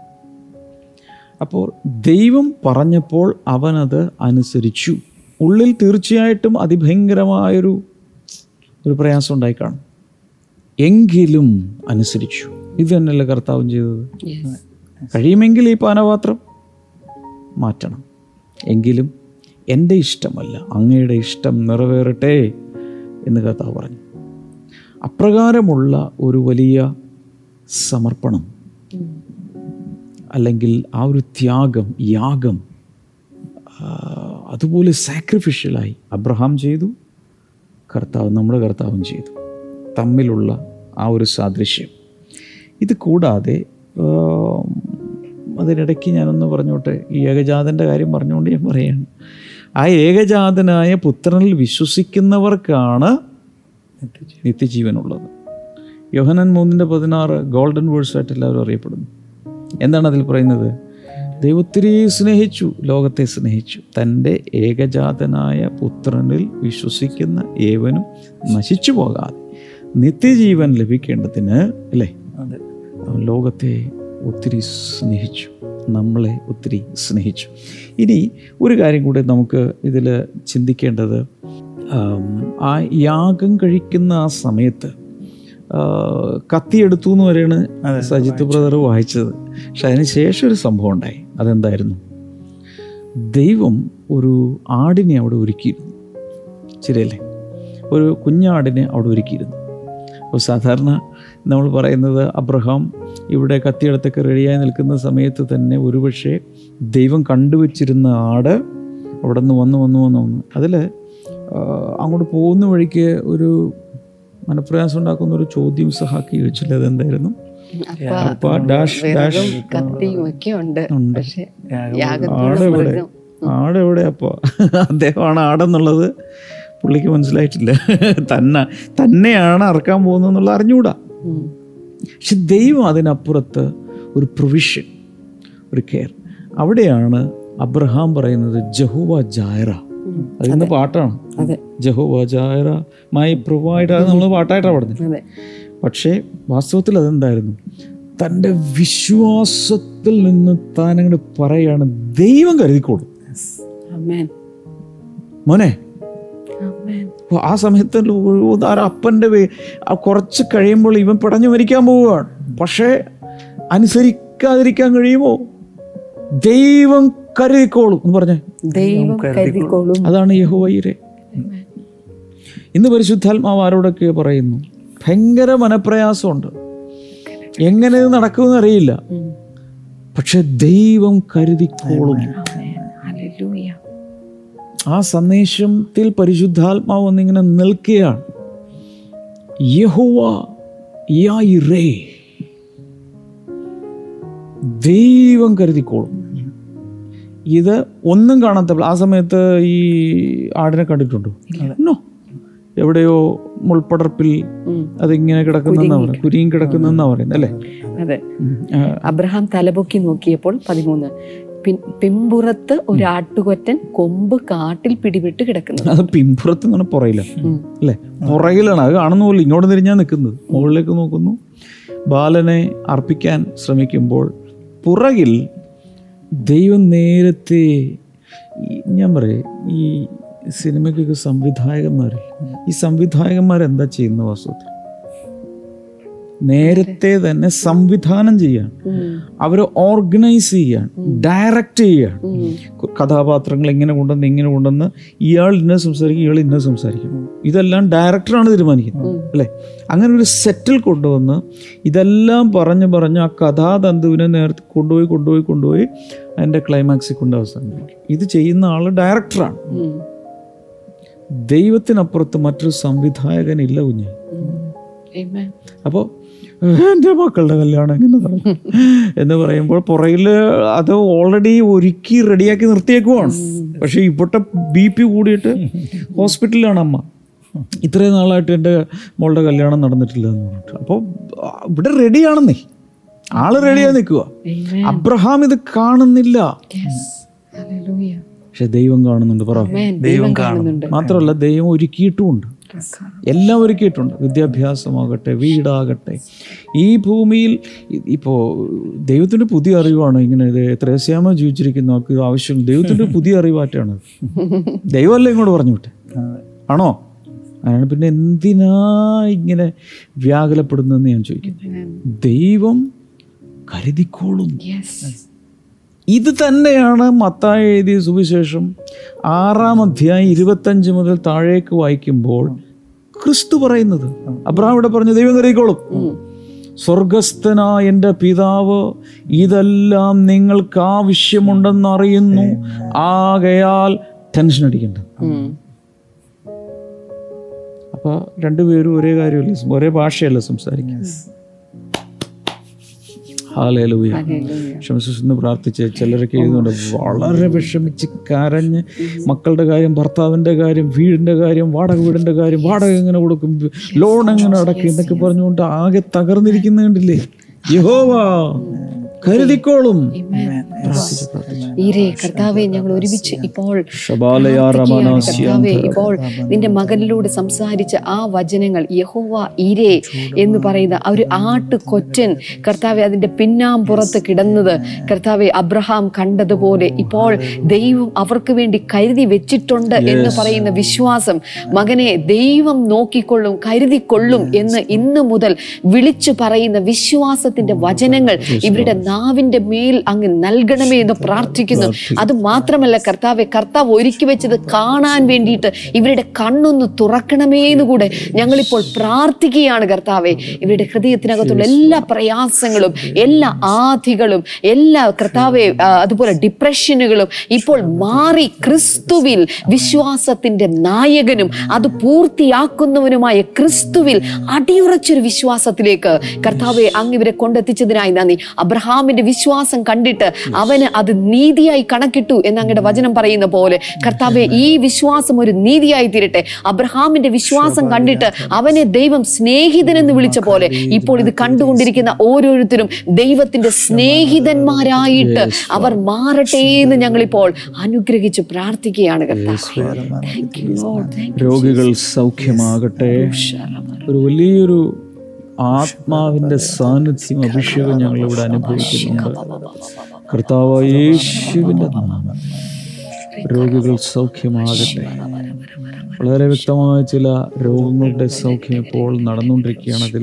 അപ്പോൾ ദൈവം പറഞ്ഞപ്പോൾ അവനത് അനുസരിച്ചു ഉള്ളിൽ തീർച്ചയായിട്ടും അതിഭയങ്കരമായൊരു ഒരു പ്രയാസം ഉണ്ടായി കാണും എങ്കിലും അനുസരിച്ചു ഇത് തന്നെയല്ലേ കർത്താവും ചെയ്തത് Yes. കഴിയുമെങ്കിൽ ഈ പാനപാത്രം മാറ്റണം എങ്കിലും എൻ്റെ ഇഷ്ടമല്ല അങ്ങയുടെ ഇഷ്ടം നിറവേറട്ടെ എന്ന് കർത്താവ് പറഞ്ഞു അപ്രകാരമുള്ള ഒരു വലിയ സമർപ്പണം അല്ലെങ്കിൽ ആ ഒരു ത്യാഗം യാഗം ആ, അതുപോലെ സാക്രിഫിഷ്യലായി അബ്രഹാം ചെയ്തു കർത്താവ് നമ്മുടെ കർത്താവും ചെയ്തു തമ്മിലുള്ള ആ ഒരു സാദൃശ്യം ഇത് കൂടാതെ ആ, അതിനിടയ്ക്ക് ഞാനൊന്ന് പറഞ്ഞോട്ടെ ഈ ഏകജാതൻ്റെ കാര്യം പറഞ്ഞുകൊണ്ട് ഞാൻ പറയാണ് ആ ഏകജാതനായ പുത്രനിൽ വിശ്വസിക്കുന്നവർക്കാണ് നിത്യജീവനുള്ളത് യോഹനൻ മൂന്നിൻ്റെ പതിനാറ് ഗോൾഡൻ വേഴ്സ് ആയിട്ട് എല്ലാവരും അറിയപ്പെടുന്നു എന്താണ് അതിൽ പറയുന്നത് ദൈവത്തിരി സ്നേഹിച്ചു ലോകത്തെ സ്നേഹിച്ചു തൻ്റെ ഏകജാതനായ പുത്രനിൽ വിശ്വസിക്കുന്ന ഏവനും നശിച്ചു പോകാതെ നിത്യജീവൻ ലഭിക്കേണ്ടതിന് അല്ലേ അതെ അവൻ ലോകത്തെ ഒത്തിരി സ്നേഹിച്ചു നമ്മളെ ഒത്തിരി സ്നേഹിച്ചു ഇനി ഒരു കാര്യം കൂടെ നമുക്ക് ഇതിൽ ചിന്തിക്കേണ്ടത് ആം, ആ യാഗം കഴിക്കുന്ന ആ സമയത്ത് ആ, കത്തിയെടുത്തു എന്ന് വരെയാണ് സജിത്ത് ബ്രദർ വായിച്ചത് പക്ഷെ അതിന് ശേഷം ഒരു സംഭവം ഉണ്ടായി അതെന്തായിരുന്നു ദൈവം ഒരു ആടിനെ അവിടെ ഒരുക്കിയിരുന്നു ശരിയല്ലേ ഒരു കുഞ്ഞാടിനെ അവിടെ ഒരുക്കിയിരുന്നു അപ്പോൾ സാധാരണ നമ്മൾ പറയുന്നത് അബ്രഹാം ഇവിടെ കത്തിയെടുത്തൊക്കെ റെഡിയായി നിൽക്കുന്ന സമയത്ത് തന്നെ ഒരുപക്ഷെ ദൈവം കണ്ടുവച്ചിരുന്ന ആട് അവിടെ നിന്ന് വന്ന് വന്ന് വന്ന് വന്ന് അതിൽ അങ്ങോട്ട് പോകുന്ന വഴിക്ക് ഒരു മനപ്രയാസം ഉണ്ടാക്കുന്ന ഒരു ചോദ്യം സഹാക്കി ചോദിച്ചില്ല അതെന്തായിരുന്നു അപ്പൊ അപ്പൊ ഡാഷ് ഡാഷ് വിറകും കത്തിയും ഒക്കെ ഉണ്ട് ഉണ്ട്. പക്ഷെ ആട് യാഗത്തിനുള്ള എവിടെ മൃഗം ആട് എവിടെ അപ്പോൾ അദ്ദേഹമാണ് ആടെന്നുള്ളത് പുള്ളിക്ക് മനസ്സിലായിട്ടില്ല തന്നെ തന്നെയാണ് അറക്കാൻ പോകുന്നതെന്നുള്ള അറിഞ്ഞുകൂടാ ഉം. പക്ഷെ ദൈവം അതിനപ്പുറത്ത് ഒരു പ്രൊവിഷൻ ഒരു കെയർ അവിടെയാണ് അബ്രഹാം പറയുന്നത് ജഹുവ ജായറ അതിന്ന് പാട്ടാണ് അതെ. ജഹുവ ജായറ മൈ പ്രൊവൈഡ് അത് നമ്മൾ പാട്ടായിട്ടാണ് പറഞ്ഞത് അതെ പക്ഷേ വാസ്തവത്തിൽ അതെന്തായിരുന്നു തൻ്റെ വിശ്വാസത്തിൽ നിന്ന് താൻ അങ്ങോട്ട് പറയാണ് ദൈവം കരുതിക്കോളും അമേൻ മോനെ അമേൻ അപ്പോൾ ആ സമയത്ത് ആ അപ്പൻ്റെ വേ ആ കുറച്ച് കഴിയുമ്പോൾ ഇവൻ പിടഞ്ഞു മരിക്കാൻ പോവുകയാണ് പക്ഷേ അനുസരിക്കാതിരിക്കാൻ കഴിയുമോ ദൈവം കരുതിക്കോളും എന്ന് പറഞ്ഞേ ദൈവം കരുതിക്കോളും അതാണ് യഹോവയിരെ ഇന്ന് പരിശുദ്ധാത്മാവ് ആരോടൊക്കെ പറയുന്നു ഭയങ്കര മനപ്രയാസമുണ്ട് എങ്ങനെ ഇത് നടക്കുമെന്ന് അറിയില്ല ഉം. പക്ഷെ ദൈവം കരുതിക്കോളും ഹല്ലേലൂയ ആ സന്ദേശത്തിൽ പരിശുദ്ധാത്മാവ് ഒന്നിങ്ങനെ നിൽക്കുകയാണ് യഹോവ യായിറേ ദൈവം കരുതിക്കോളും ഇത് ഒന്നും കാണാത്ത ആ സമയത്ത് ഈ ആടിനെ കണ്ടിട്ടുണ്ടോ നോ എവിടെയോ മുൾപ്പടർപ്പിൽ അതിങ്ങനെ കിടക്കുന്നെന്നാ പറയുന്നത് കുരിയും കിടക്കുന്നെന്നാ പറയുന്നത് അല്ലേ അതെ ഉം. ആ, അബ്രഹാം തലപൊക്കി നോക്കിയപ്പോൾ പതിമൂന്ന് പിൻ- പിമ്പുറത്ത് ഒരു ആട്ടുകൊറ്റൻ കൊമ്പ് കാട്ടിൽ പിടിവിട്ട് കിടക്കുന്നു അത് പിമ്പുറത്ത് നിന്നാണ് പുറയില അല്ലേ പുറകിലാണ് അത് കാണുന്ന പോലെ ഇങ്ങോട്ട് തിരിഞ്ഞാ നിൽക്കുന്നത് മുകളിലേക്ക് നോക്കുന്നു ബാലനെ അർപ്പിക്കാൻ ശ്രമിക്കുമ്പോൾ പുറകിൽ ദൈവം നേരത്തെ ഈ- ഞാൻ പറയേ ഈ സിനിമയ്ക്കൊക്കെ സംവിധായകന്മാരിൽ ഈ സംവിധായകന്മാർ എന്താ ചെയ്യുന്ന വാസ്തവത്തിൽ നേരത്തെ തന്നെ സംവിധാനം ചെയ്യാൻ അവർ ഓർഗനൈസ് ചെയ്യാൻ ഡയറക്റ്റ് ചെയ്യാൻ കഥാപാത്രങ്ങൾ ഇങ്ങനെ കൊണ്ടുവന്ന് ഇങ്ങനെ കൊണ്ടുവന്ന് ഇയാൾ ഇന്ന സംസാരിക്കും ഇയാൾ ഇന്ന സംസാരിക്കും ഇതെല്ലാം ഡയറക്ടറാണ് തീരുമാനിക്കുന്നത് അല്ലേ അങ്ങനെ ഒരു സെറ്റിൽ കൊണ്ടുവന്ന് ഇതെല്ലാം പറഞ്ഞ് പറഞ്ഞ് ആ കഥാതന്തുവിനെ നേരത്തെ കൊണ്ടുപോയി കൊണ്ടുപോയി കൊണ്ടുപോയി അതിൻ്റെ ക്ലൈമാക്സിൽ കൊണ്ട് അവസാനിപ്പിക്കും ഇത് ചെയ്യുന്ന ആൾ ഡയറക്ടറാണ് ഉം. ദൈവത്തിനപ്പുറത്ത് മറ്റൊരു സംവിധായകനില്ല കുഞ്ഞ് Amen. അപ്പോൾ എൻ്റെ മക്കളുടെ കല്യാണം എങ്ങനെ നടക്കും എന്ന് പറയുമ്പോൾ പുറകിൽ അത് ഓൾറെഡി ഒരുക്കി റെഡിയാക്കി നിർത്തിയേക്കുവാണ് പക്ഷേ ഇപ്പോഴത്തെ ബി പി കൂടിയിട്ട് ഹോസ്പിറ്റലിലാണ് അമ്മ ഇത്രയും നാളായിട്ട് എൻ്റെ മോളുടെ കല്യാണം നടന്നിട്ടില്ല എന്ന് പറഞ്ഞിട്ട് അപ്പോൾ ഇവിടെ റെഡിയാണെന്നേ ആള് റെഡിയായി നിൽക്കുക Amen. അബ്രഹാം ഇത് കാണുന്നില്ല Yes. Hallelujah. പക്ഷെ ദൈവം കാണുന്നുണ്ട് പറ Amen. ദൈവം കാണുന്നുണ്ട് മാത്രമല്ല ദൈവം ഒരുക്കിയിട്ടുമുണ്ട് എല്ലാം ഒരുക്കിയിട്ടുണ്ട് വിദ്യാഭ്യാസമാകട്ടെ വീടാകട്ടെ ഈ ഭൂമിയിൽ ഇപ്പോൾ ദൈവത്തിൻ്റെ പുതിയ അറിവാണ് ഇങ്ങനെ ഇത് ത്രേസ്യാമ ജീവിച്ചിരിക്കുന്ന ആൾക്ക് ഇത് ആവശ്യം ദൈവത്തിൻ്റെ പുതിയ അറിവാറ്റാണ് ദൈവമല്ലേ ഇങ്ങോട്ട് പറഞ്ഞു വിട്ടെ ആണോ അതാണ് പിന്നെ എന്തിനാ ഇങ്ങനെ വ്യാകുലപ്പെടുന്നതെന്ന് ഞാൻ ചോദിക്കുന്നത് ദൈവം കരുതിക്കോളും Yes. ഇത് തന്നെയാണ് മത്തായി എഴുതിയ സുവിശേഷം ആറാം അധ്യായം ഇരുപത്തഞ്ച് മുതൽ താഴേക്ക് വായിക്കുമ്പോൾ ക്രിസ്തു പറയുന്നത് അബ്രഹാം ഇവിടെ പറഞ്ഞു ദൈവം കരുതിക്കോളും സ്വർഗസ്ഥനായ എൻ്റെ പിതാവ് ഇതെല്ലാം നിങ്ങൾക്ക് ആവശ്യമുണ്ടെന്ന് അറിയുന്നു ആകയാൽ ടെൻഷൻ അടിക്കണ്ട ഉം. അപ്പോൾ രണ്ടുപേരും ഒരേ കാര്യമല്ലേ സം- ഒരേ ഭാഷയല്ല സംസാരിക്കുന്നത് ഹാലേലൂയ Hallelujah. ക്ഷമിച്ചു പ്രാർത്ഥിച്ച് ചിലരൊക്കെ എഴുതുന്നുണ്ട് വളരെ വിഷമിച്ച് കരഞ്ഞ് മക്കളുടെ കാര്യം ഭർത്താവിൻ്റെ കാര്യം വീടിൻ്റെ കാര്യം വാടക വീടിൻ്റെ കാര്യം വാടക എങ്ങനെ കൊടുക്കും ലോൺ എങ്ങനെ അടക്കും എന്നൊക്കെ പറഞ്ഞുകൊണ്ട് ആകെ തകർന്നിരിക്കുന്ന കണ്ടില്ലേ യഹോവാ കരുതിക്കോളും പ്രാർത്ഥിച്ച് പ്രാർത്ഥിച്ച് ഈരേ കർത്താവെ ഞങ്ങൾ ഒരുമിച്ച് ഇപ്പോൾ ശബാലയാ പ്രാർത്ഥിക്കുകയാണ് റമനാസ്യ കർത്താവേ ഇപ്പോൾ നിന്റെ മകനിലൂടെ സംസാരിച്ച ആ വചനങ്ങൾ യഹോവ ഈരേ എന്ന് പറയുന്ന ആ ഒരു ആട്ട് കൊറ്റൻ കർത്താവെ അതിന്റെ പിന്നാമ്പുറത്ത് കിടന്നത് കർത്താവെ അബ്രഹാം കണ്ടതുപോലെ ഇപ്പോൾ ദൈവം അവർക്ക് വേണ്ടി കരുതി വെച്ചിട്ടുണ്ട് എന്ന് പറയുന്ന വിശ്വാസം മകനെ ദൈവം നോക്കിക്കൊള്ളും കരുതിക്കൊള്ളും എന്ന് ഇന്നു മുതൽ വിളിച്ചു പറയുന്ന വിശ്വാസത്തിന്റെ വചനങ്ങൾ ഇവരുടെ നാവിന്റെ മേൽ അങ്ങ് നൽകണമേ എന്ന് പ്രാർത്ഥിക്കുന്നു അത് മാത്രമല്ല കർത്താവെ കർത്താവ് ഒരുക്കി വെച്ചത് കാണാൻ വേണ്ടിയിട്ട് ഇവരുടെ കണ്ണൊന്ന് തുറക്കണമേ എന്ന് കൂടെ ഞങ്ങളിപ്പോൾ പ്രാർത്ഥിക്കുകയാണ് കർത്താവെ ഇവരുടെ ഹൃദയത്തിനകത്തുള്ള എല്ലാ പ്രയാസങ്ങളും എല്ലാ ആധികളും എല്ലാ കർത്താവെ ആ, അതുപോലെ ഡിപ്രഷനുകളും ഇപ്പോൾ മാറി ക്രിസ്തുവിൽ വിശ്വാസത്തിന്റെ നായകനും അത് പൂർത്തിയാക്കുന്നവനുമായ ക്രിസ്തുവിൽ അടിയുറച്ചൊരു വിശ്വാസത്തിലേക്ക് കർത്താവെ അങ്ങ് ഇവരെ കൊണ്ടെത്തിച്ചതിനായി നന്ദി അബ്രഹാമിന്റെ വിശ്വാസം കണ്ടിട്ട് അവന് അത് നീതിയായി കണക്കിട്ടു എന്ന് അങ്ങയുടെ വചനം പറയുന്ന പോലെ കർത്താവെ ഈ വിശ്വാസം ഒരു നീതിയായി തീരട്ടെ അബ്രഹാമിന്റെ വിശ്വാസം കണ്ടിട്ട് അവനെ ദൈവം സ്നേഹിതനെന്ന് വിളിച്ച പോലെ ഇപ്പോൾ ഇത് കണ്ടുകൊണ്ടിരിക്കുന്ന ഓരോരുത്തരും ദൈവത്തിന്റെ സ്നേഹിതന്മാരായിട്ട് അവർ മാറട്ടെ എന്ന് ഞങ്ങളിപ്പോൾ അനുഗ്രഹിച്ച് പ്രാർത്ഥിക്കുകയാണ് കർത്താവേ Thank you, Lord. Thank you, രോഗികൾ സൗഖ്യമാകട്ടെ ഒരു വലിയൊരു ആത്മാവിന്റെ സാന്നിധ്യം അഭിഷേകം ഞങ്ങൾ ഇവിടെ അനുഭവിക്കുന്നുണ്ട് കർത്താവ് യേശുവിൻ്റെ നാമം രോഗികൾ സൗഖ്യമാകട്ടെ വളരെ വ്യക്തമായ ചില രോഗങ്ങളുടെ സൗഖ്യം ഇപ്പോൾ നടന്നുകൊണ്ടിരിക്കുകയാണ് അതിൽ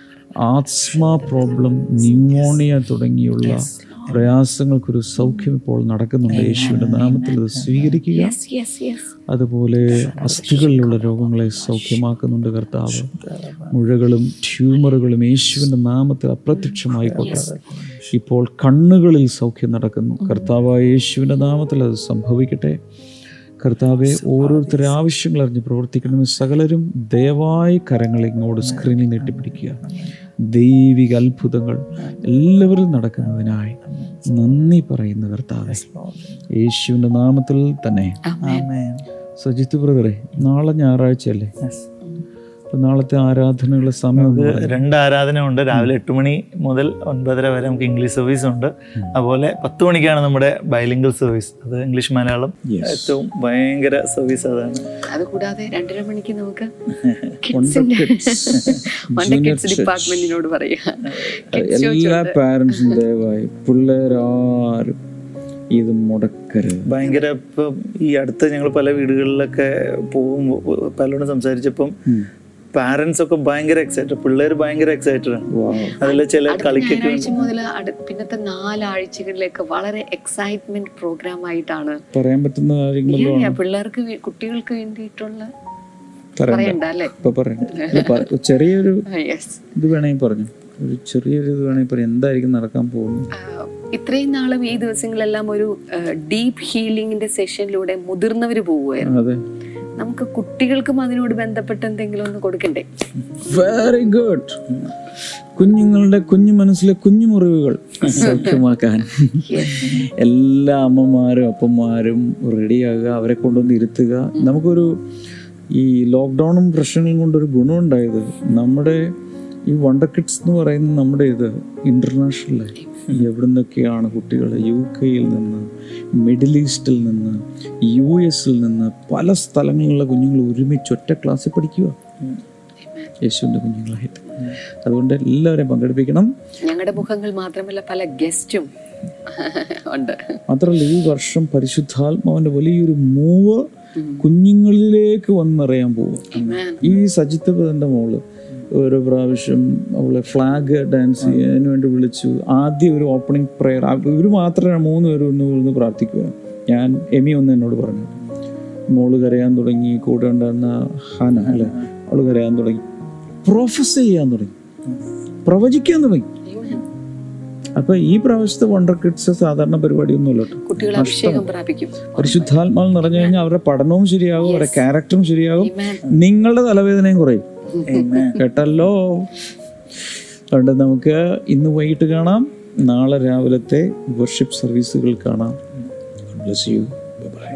ആസ്മ പ്രോബ്ലം ന്യൂമോണിയ തുടങ്ങിയുള്ള പ്രയാസങ്ങൾക്കൊരു സൗഖ്യം ഇപ്പോൾ നടക്കുന്നുണ്ട് യേശുവിൻ്റെ നാമത്തിൽ അത് സ്വീകരിക്കുക Yes, yes, yes. അതുപോലെ അസ്ഥികളിലുള്ള രോഗങ്ങളെ സൗഖ്യമാക്കുന്നുണ്ട് കർത്താവ് മുഴകളും ട്യൂമറുകളും യേശുവിൻ്റെ നാമത്തിൽ അപ്രത്യക്ഷമായിക്കോട്ടെ ഇപ്പോൾ കണ്ണുകളിൽ സൗഖ്യം നടക്കുന്നു കർത്താവ് യേശുവിൻ്റെ നാമത്തിൽ അത് സംഭവിക്കട്ടെ കർത്താവെ ഓരോരുത്തരുടെ ആവശ്യങ്ങൾ അറിഞ്ഞ് പ്രവർത്തിക്കണമെന്ന് സകലരും ദയവായി കരങ്ങൾ ഇങ്ങോട്ട് സ്ക്രീനിൽ നീട്ടിപ്പിടിക്കുക ദൈവിക അത്ഭുതങ്ങൾ എല്ലാവരും നടക്കുന്നതിനായി നന്ദി പറയുന്ന കർത്താവെ യേശുവിൻ്റെ നാമത്തിൽ തന്നെ ആമേൻ സജിത്ത് ബ്രദറെ നാളെ ഞായറാഴ്ചയല്ലേ അപ്പൊ നാളത്തെ ആരാധനകളുടെ സമയം ഒന്ന് പറയോ? രണ്ട് ആരാധന ഉണ്ട് രാവിലെ എട്ട് മണി മുതൽ ഒൻപതര വരെ നമുക്ക് ഇംഗ്ലീഷ് സർവീസ് ഉണ്ട് അതുപോലെ പത്ത് മണിക്കാണ് നമ്മുടെ ബൈലിംഗൽ സർവീസ് അത് ഇംഗ്ലീഷ് മലയാളം ഏറ്റവും ഭയങ്കര സർവീസ് അതാണ് അതുകൂടാതെ രണ്ടര മണിക്ക് നമുക്ക് Wonder Kids. Wonder Junior kids Church. ഡിപ്പാർട്ട്മെന്റിനോട് പറയുക എല്ലാ പാരൻസും ദയവായി പിള്ളേരാരും ഇത് മുടക്കരുത് ഭയങ്കര ഇപ്പം ഈ അടുത്ത് ഞങ്ങൾ പല വീടുകളിലൊക്കെ പോകുമ്പോൾ പലരോടും സംസാരിച്ചപ്പം പാരൻസ് ഒക്കെ ഭയങ്കര എക്സൈറ്റഡ് പിള്ളേർ ഭയങ്കര എക്സൈറ്റഡ് ആണ് വാവ് അതിൽ ചില അടുത്ത കളിക്കൊക്കെ ഞായറാഴ്ച മുതൽ പിന്നത്തെ നാലാഴ്ചകളിലേക്ക് വളരെ എക്സൈറ്റ്മെന്റ് പ്രോഗ്രാം ആയിട്ടാണ് പറയാൻ പറ്റുന്ന കാര്യങ്ങളല്ലോ ഇല്ല, പിള്ളേർക്ക് വേ- കുട്ടികൾക്ക് വേണ്ടിയിട്ടുള്ള പറയണ്ട പറയണ്ട അല്ലേ ഇപ്പൊ പറയണ്ട ഇത് പ- ചെറിയൊരു യെസ് ഇത് വേണമെങ്കിൽ പറഞ്ഞു ഒരു ചെറിയൊരു ഇത് വേണമെങ്കിൽ പറയാം എന്തായിരിക്കും നടക്കാൻ പോകുന്നത് ഇത്രയും നാളും ഈ ദിവസങ്ങളെല്ലാം ഒരു ഡീപ്പ് ഹീലിംഗിന്റെ സെഷനിലൂടെ മുതിർന്നവർ പോവുമായിരുന്നു അതെ നമുക്ക് കുട്ടികൾക്കും അതിനോട് ബന്ധപ്പെട്ട് എന്തെങ്കിലും ഒന്ന് കൊടുക്കണ്ടേ വെരി ഗുഡ് കുഞ്ഞുങ്ങളുടെ കുഞ്ഞു മനസ്സിലെ കുഞ്ഞു മുറിവുകൾ സൗഖ്യമാക്കാൻ എല്ലാ അമ്മമാരും അപ്പന്മാരും റെഡിയാകുക അവരെ കൊണ്ടുവന്ന് ഇരുത്തുക നമുക്കൊരു ഈ ലോക്ക്ഡൗണും പ്രശ്നങ്ങളും കൊണ്ടൊരു ഗുണമുണ്ടായത് നമ്മുടെ ഈ വണ്ടർ കിഡ്സ് എന്ന് പറയുന്ന നമ്മുടെ ഇത് ഇന്റർനാഷണലായി എവിടെ നിന്നൊക്കെയാണ് കുട്ടികൾ യു കെയിൽ നിന്ന് മിഡിൽ ഈസ്റ്റിൽ നിന്ന് യു എസിൽ നിന്ന് പല സ്ഥലങ്ങളിലുള്ള കുഞ്ഞുങ്ങൾ ഒരുമിച്ച് ഒറ്റ ക്ലാസ്സിൽ പഠിക്കുക യേശുവിൻ്റെ കുഞ്ഞുങ്ങളായിട്ട് അതുകൊണ്ട് എല്ലാവരെയും പങ്കെടുപ്പിക്കണം ഞങ്ങളുടെ മുഖങ്ങൾ മാത്രമല്ല പല ഗസ്റ്റും ഉണ്ട് മാത്രമല്ല ഈ വർഷം പരിശുദ്ധാത്മാവിൻ്റെ വലിയൊരു മൂവ് കുഞ്ഞുങ്ങളിലേക്ക് വന്നറിയാൻ പോവുക Amen. ഈ സജിത്ത് പ്രദന്റെ മോള് ഓരോ പ്രാവശ്യം അവളെ ഫ്ലാഗ് ഡാൻസ് ചെയ്യാൻ വേണ്ടി വിളിച്ചു ആദ്യം ഒരു ഓപ്പണിംഗ് പ്രെയർ ഇവർ മാത്രമേ മൂന്ന് പേരും ഒന്ന് വിളിന്ന് പ്രാർത്ഥിക്കുക ഞാൻ എമി ഒന്ന് എന്നോട് പറഞ്ഞു മോള് കരയാൻ തുടങ്ങി കൂടെ ഉണ്ടായിരുന്ന ഹന അല്ലെ അവള് കരയാൻ തുടങ്ങി പ്രൊഫസ് ചെയ്യാൻ തുടങ്ങി പ്രവചിക്കാൻ തുടങ്ങി Amen. അപ്പൊ ഈ പ്രാവശ്യത്തെ വണ്ടർ കിഡ്സ് സാധാരണ പരിപാടിയൊന്നുമില്ല കേട്ടോ കുട്ടികൾ അഭിഷേകം പ്രാപിക്കും പരിശുദ്ധാത്മാവ് നിറഞ്ഞു കഴിഞ്ഞാൽ അവരുടെ പഠനവും ശരിയാകും അവരുടെ ക്യാരക്ടറും ശരിയാകും Amen. നിങ്ങളുടെ തലവേദനയും കുറയും Amen. കേട്ടല്ലോ അതുകൊണ്ട് നമുക്ക് ഇന്ന് വൈകിട്ട് കാണാം നാളെ രാവിലത്തെ വർഷിപ്പ് സർവീസുകൾ കാണാം ബ്ലസ് യു ബൈ